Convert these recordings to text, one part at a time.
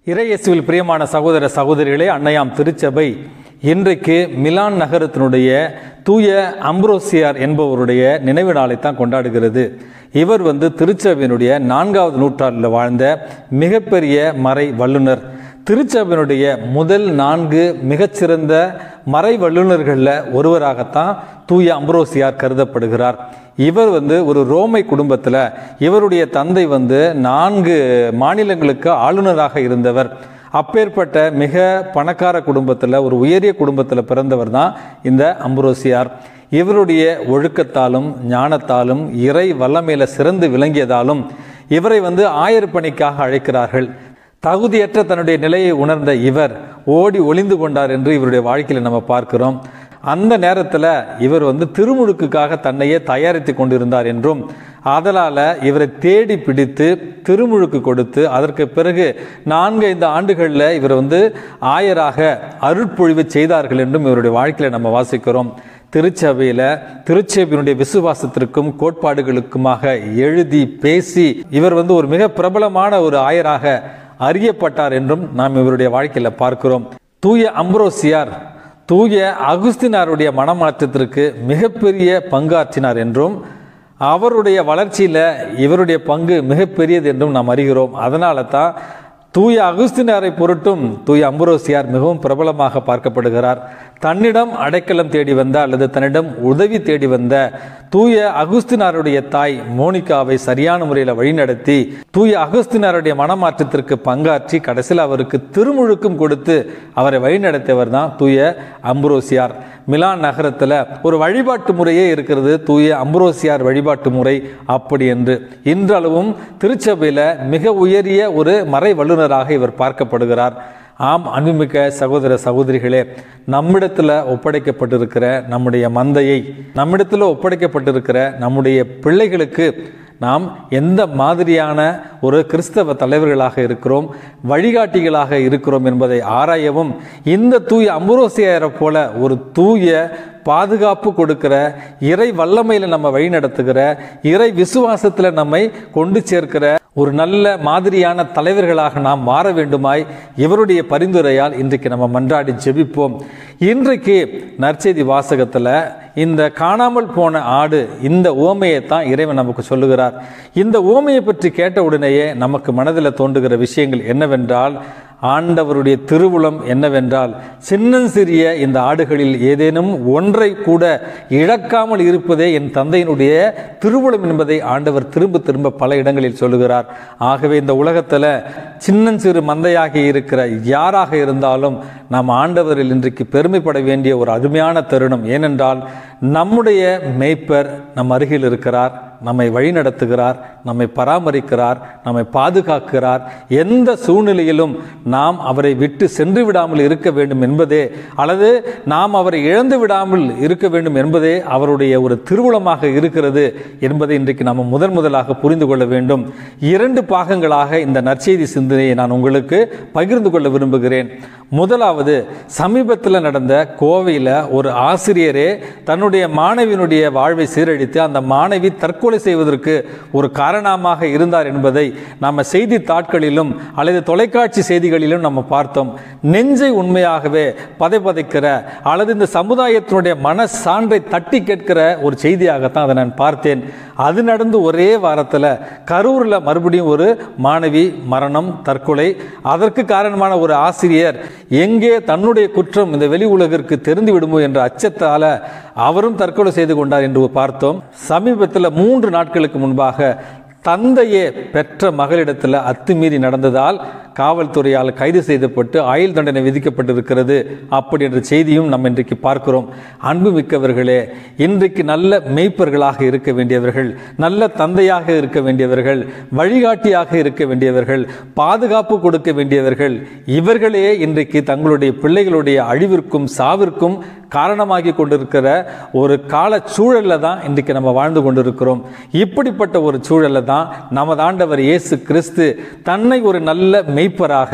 இறையேசுவில் பிரியமான சகோதர சகோதரிகளே அன்னையாம் திருச்சபை இன்றைக்கு மிலான் நகரத்தினுடைய தூய அம்ப்ரோசியார் என்பவருடைய நினைவு நாளைத்தான் கொண்டாடுகிறது இவர் வந்து திருச்சபையினுடைய நான்காவது நூற்றாண்டில் வாழ்ந்த மிகப்பெரிய மறை வல்லுனர் திருச்சபையினுடைய முதல் நான்கு மிகச்சிறந்த மறை வல்லுநர்களில் ஒருவராகத்தான் தூய அம்ப்ரோசியார் கருதப்படுகிறார் இவர் வந்து ஒரு ரோமை குடும்பத்தில் இவருடைய தந்தை வந்து நான்கு மாநிலங்களுக்கு ஆளுநராக இருந்தவர் அப்பேற்பட்ட மிக பணக்கார குடும்பத்தில் ஒரு உயரிய குடும்பத்தில் பிறந்தவர் தான் இந்த அம்புரோசியார் இவருடைய ஒழுக்கத்தாலும் ஞானத்தாலும் இறை வல்லமையில சிறந்து விளங்கியதாலும் இவரை வந்து ஆயர் பணிக்காக அழைக்கிறார்கள் தகுதியற்ற தன்னுடைய நிலையை உணர்ந்த இவர் ஓடி ஒளிந்து கொண்டார் என்று இவருடைய வாழ்க்கையில் நம்ம பார்க்கிறோம் அந்த நேரத்தில் இவர் வந்து திருமுழுக்குக்காக தன்னையே தயாரித்து கொண்டிருந்தார் என்றும் அதனால் இவரை தேடி பிடித்து திருமுழுக்கு கொடுத்து அதற்கு பிறகு நான்கு ஐந்து ஆண்டுகளில் இவர் வந்து ஆயராக அருட்பொழிவு செய்தார்கள் என்றும் இவருடைய வாழ்க்கையில் நம்ம வாசிக்கிறோம் திருச்சபையில் திருச்சபையினுடைய விசுவாசத்திற்கும் கோட்பாடுகளுக்குமாக எழுதி பேசி இவர் வந்து ஒரு மிக பிரபலமான ஒரு ஆயராக அறியப்பட்டார் என்றும் நாம் இவருடைய வாழ்க்கையில் பார்க்கிறோம் தூய அம்ப்ரோசியார் தூய அகுஸ்தினாருடைய மனமாற்றத்திற்கு மிகப்பெரிய பங்காற்றினார் என்றும் அவருடைய வளர்ச்சியில் இவருடைய பங்கு மிகப்பெரியது என்றும் நாம் அறிகிறோம் அதனால தான் தூய அகுஸ்தினாரை பொருட்டும் தூய அம்புரோசியார் மிகவும் பிரபலமாக பார்க்கப்படுகிறார் தன்னிடம் அடைக்கலம் தேடி வந்த அல்லது தன்னிடம் உதவி தேடி வந்த தூய அகுஸ்தினாருடைய தாய் மோனிகாவை சரியான முறையில் வழிநடத்தி தூய அகுஸ்தினாருடைய மனமாற்றத்திற்கு பங்காற்றி கடைசியில் அவருக்கு திருமுழுக்கும் கொடுத்து அவரை வழிநடத்தியவர் தான் தூய அம்புரோசியார் மிலான் நகரத்தில் ஒரு வழிபாட்டு முறையே இருக்கிறது தூய அம்புரோசியார் வழிபாட்டு முறை அப்படி என்று இன்றளவும் திருச்சபையில் மிக உயரிய ஒரு மறை வல்லுநராக இவர் பார்க்கப்படுகிறார் ஆம் அன்புமிக்க சகோதர சகோதரிகளே நம்மிடத்தில் ஒப்படைக்கப்பட்டிருக்கிற நம்முடைய மந்தையை நம்மிடத்தில் ஒப்படைக்கப்பட்டிருக்கிற நம்முடைய பிள்ளைகளுக்கு நாம் எந்த மாதிரியான ஒரு கிறிஸ்தவ தலைவர்களாக இருக்கிறோம் வழிகாட்டிகளாக இருக்கிறோம் என்பதை ஆராயவும் இந்த தூய அம்புரோசியரை போல ஒரு தூய பாதுகாப்பு கொடுக்கிற இறை வல்லமையில் நம்ம வழிநடத்துகிற இறை விசுவாசத்தில் நம்மை கொண்டு சேர்க்கிற ஒரு நல்ல மாதிரியான தலைவர்களாக நாம் மாற வேண்டுமாய் இவருடைய பரிந்துரையால் இன்றைக்கு நம்ம மன்றாடி ஜெபிப்போம் இன்றைக்கு நற்செய்தி வாசகத்தில் இந்த காணாமல் போன ஆடு இந்த ஓமையை தான் இறைவன் நமக்கு சொல்லுகிறார் இந்த ஓமையை பற்றி கேட்ட உடனேயே நமக்கு மனதில் தோன்றுகிற விஷயங்கள் என்னவென்றால் ஆண்டவருடைய திருவுளம் என்னவென்றால் சின்னஞ்சிறிய இந்த ஆடுகளில் ஏதேனும் ஒன்றை கூட இழக்காமல் இருப்பதே என் தந்தையினுடைய திருவுளம் என்பதை ஆண்டவர் திரும்ப திரும்ப பல இடங்களில் சொல்லுகிறார் ஆகவே இந்த உலகத்தில் சின்னஞ்சிறு மந்தையாகி இருக்கிற யாராக இருந்தாலும் நாம் ஆண்டவரில் இன்றைக்கு பெருமைப்பட வேண்டிய ஒரு அருமையான தருணம் ஏனென்றால் நம்முடைய மெய்ப்பர் நம் அருகில் இருக்கிறார் நம்மை வழிநடத்துகிறார் நம்மை பராமரிக்கிறார் நம்மை பாதுகாக்கிறார் எந்த சூழ்நிலையிலும் நாம் அவரை விட்டு சென்று விடாமல் இருக்க வேண்டும் என்பதே அல்லது நாம் அவரை இழந்து விடாமல் இருக்க வேண்டும் என்பதே அவருடைய ஒரு திருவுளமாக இருக்கிறது என்பதை இன்றைக்கு நாம் முதன் முதலாக புரிந்து கொள்ள வேண்டும் இரண்டு பாகங்களாக இந்த நற்செய்தி சிந்தனையை நான் உங்களுக்கு பகிர்ந்து கொள்ள விரும்புகிறேன் முதலாவது சமீபத்தில் நடந்த கோவையில் ஒரு ஆசிரியரே தன்னுடைய மாணவியினுடைய வாழ்வை சீரழித்து அந்த மாணவி தற்கொலை செய்வதற்கு ஒரு காரணமாக இருந்தார் என்பதை நம்ம செய்தி தாட்களிலும் அல்லது தொலைக்காட்சி செய்திகளிலும் நம்ம பார்த்தோம் நெஞ்சை உண்மையாகவே பதை பதைக்கிற அல்லது இந்த சமுதாயத்தினுடைய மன சான்றை தட்டி கேட்கிற ஒரு செய்தியாகத்தான் அதை நான் பார்த்தேன் அது நடந்து ஒரே வாரத்தில் கரூரில் மறுபடியும் ஒரு மாணவி மரணம் தற்கொலை அதற்கு காரணமான ஒரு ஆசிரியர் எங்கே தன்னுடைய குற்றம் இந்த வெளி உலகிற்கு தெரிந்து விடுமோ என்ற அச்சத்தால் அவரும் தற்கொலை செய்து கொண்டார் என்று பார்த்தோம் சமீபத்தில் மூன்று நாட்களுக்கு முன்பாக தந்தையே பெற்ற மகளிடத்தில் அத்துமீறி நடந்ததால் காவல்துறையால் கைது செய்யப்பட்டு ஆயுள் தண்டனை விதிக்கப்பட்டிருக்கிறது அப்படி என்ற செய்தியும் நம்ம இன்றைக்கு பார்க்கிறோம் அன்புமிக்கவர்களே இன்றைக்கு நல்ல மெய்ப்பர்களாக இருக்க வேண்டியவர்கள் நல்ல தந்தையாக இருக்க வேண்டியவர்கள் வழிகாட்டியாக இருக்க வேண்டியவர்கள் பாதுகாப்பு கொடுக்க வேண்டியவர்கள் இவர்களே இன்றைக்கு தங்களுடைய பிள்ளைகளுடைய அழிவிற்கும் சாவிற்கும் காரணமாகி கொண்டிருக்கிற ஒரு கால சூழலில் தான் இன்றைக்கு நம்ம வாழ்ந்து கொண்டிருக்கிறோம் இப்படிப்பட்ட ஒரு சூழலில் தான் நமது ஆண்டவர் இயேசு கிறிஸ்து தன்னை ஒரு நல்ல மெய்ப்பராக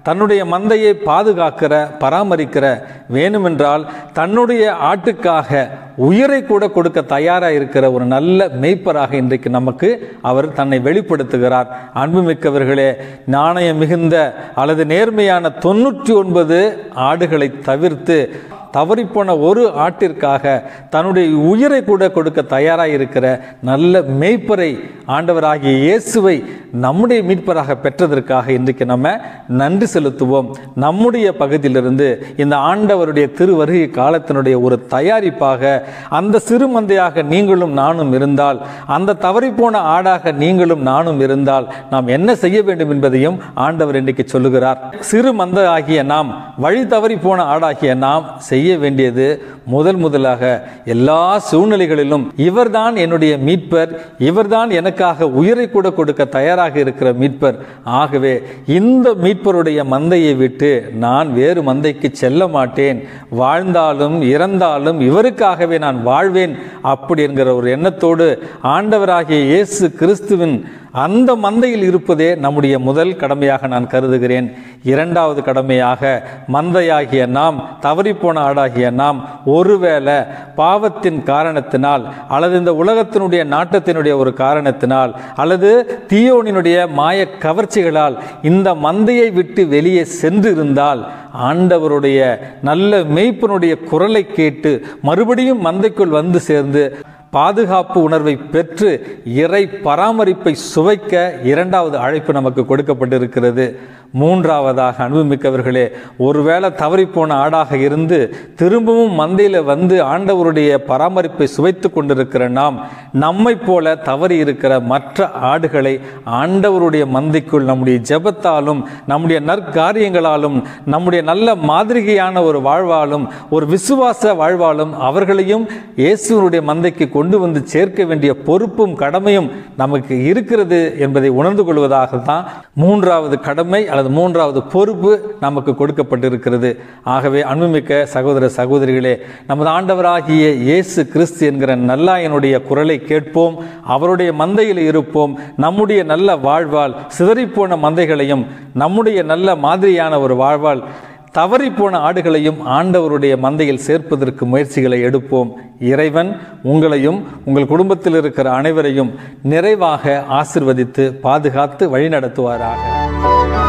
தன்னுடைய மந்தையை பாதுகாக்கிற பராமரிக்கிற வேணுமென்றால் தன்னுடைய ஆட்டுக்காக உயிரை கூட கொடுக்க தயாராக இருக்கிற ஒரு நல்ல மெய்ப்பராக இன்றைக்கு நமக்கு அவர் தன்னை வெளிப்படுத்துகிறார் அன்புமிக்கவர்களே நாணயம் மிகுந்த அல்லது நேர்மையான தொண்ணூற்றி ஒன்பது ஆடுகளை தவிர்த்து தவறிப்போன ஒரு ஆட்டிற்காக தன்னுடைய உயிரை கூட கொடுக்க தயாராக இருக்கிற நல்ல மெய்ப்பரை ஆண்டவராகிய இயேசுவை நம்முடைய மீட்பராக பெற்றதற்காக இன்றைக்கு நம்ம நன்றி செலுத்துவோம் நம்முடைய பகுதியிலிருந்து இந்த ஆண்டவருடைய திருவருகை காலத்தினுடைய ஒரு தயாரிப்பாக அந்த சிறு மந்தையாக நீங்களும் நானும் இருந்தால் அந்த தவறிப்போன ஆடாக நீங்களும் நானும் இருந்தால் நாம் என்ன செய்ய வேண்டும் என்பதையும் ஆண்டவர் இன்றைக்கு சொல்லுகிறார் சிறு மந்தை ஆகிய நாம் வழி தவறி போன ஆடாகிய நாம் செய்ய வேண்டியது முதல் முதலாக எல்லா சூழ்நிலைகளிலும் இவர்தான் என்னுடைய மீட்பர் இவர்தான் எனக்காக உயிரை கூட கொடுக்க தயாராக இருக்கிற மீட்பர் ஆகவே இந்த மீட்பருடைய மந்தையை விட்டு நான் வேறு மந்தைக்கு செல்ல மாட்டேன் வாழ்ந்தாலும் இறந்தாலும் இவருக்காகவே நான் வாழ்வேன் அப்படி என்கிற ஒரு எண்ணத்தோடு ஆண்டவராகிய இயேசு கிறிஸ்துவின் அந்த மந்தையில் இருப்பதே நம்முடைய முதல் கடமையாக நான் கருதுகிறேன் இரண்டாவது கடமையாக மந்தையாகிய நாம் தவறிப்போன ஆடாகிய நாம் ஒருவேளை பாவத்தின் காரணத்தினால் அல்லது இந்த உலகத்தினுடைய நாட்டத்தினுடைய ஒரு காரணத்தினால் அல்லது தீயோனினுடைய மாய கவர்ச்சிகளால் இந்த மந்தையை விட்டு வெளியே சென்று இருந்தால் ஆண்டவருடைய நல்ல மெய்ப்பனுடைய குரலை கேட்டு மறுபடியும் மந்தைக்குள் வந்து சேர்ந்து பாதுகாப்பு உணர்வை பெற்று இறை பராமரிப்பை சுவைக்க இரண்டாவது அழைப்பு நமக்கு கொடுக்கப்பட்டிருக்கிறது மூன்றாவதாக அன்புமிக்கவர்களே ஒருவேளை தவறிப்போன ஆடாக இருந்து திரும்பவும் மந்தையில் வந்து ஆண்டவருடைய பராமரிப்பை சுவைத்து கொண்டிருக்கிற நாம் நம்மை போல தவறி இருக்கிற மற்ற ஆடுகளை ஆண்டவருடைய மந்தைக்குள் நம்முடைய ஜெபத்தாலும் நம்முடைய நற்காரியங்களாலும் நம்முடைய நல்ல மாதிரிகையான ஒரு வாழ்வாலும் ஒரு விசுவாச வாழ்வாலும் அவர்களையும் இயேசுவனுடைய மந்தைக்கு கொண்டு வந்து சேர்க்க வேண்டிய பொறுப்பும் கடமையும் நமக்கு இருக்கிறது என்பதை உணர்ந்து கொள்வதாக தான் மூன்றாவது கடமை அல்லது மூன்றாவது பொறுப்பு நமக்கு கொடுக்கப்பட்டிருக்கிறது ஆகவே அன்புமிக்க சகோதர சகோதரிகளே நமது ஆண்டவராகிய இயேசு கிறிஸ்து என்கிற நல்லாயனுடைய குரலை கேட்போம் அவருடைய மந்தையில் இருப்போம் நம்முடைய நல்ல வாழ்வால் சிதறிப்போன மந்தைகளையும் நம்முடைய நல்ல மாதிரியான ஒரு வாழ்வால் தவறிப்போன ஆடுகளையும் ஆண்டவருடைய மந்தையில் சேர்ப்பதற்கு முயற்சிகளை எடுப்போம் இறைவன் உங்களையும் உங்கள் குடும்பத்தில் இருக்கிற அனைவரையும் நிறைவாக ஆசிர்வதித்து பாதுகாத்து வழிநடத்துவாராக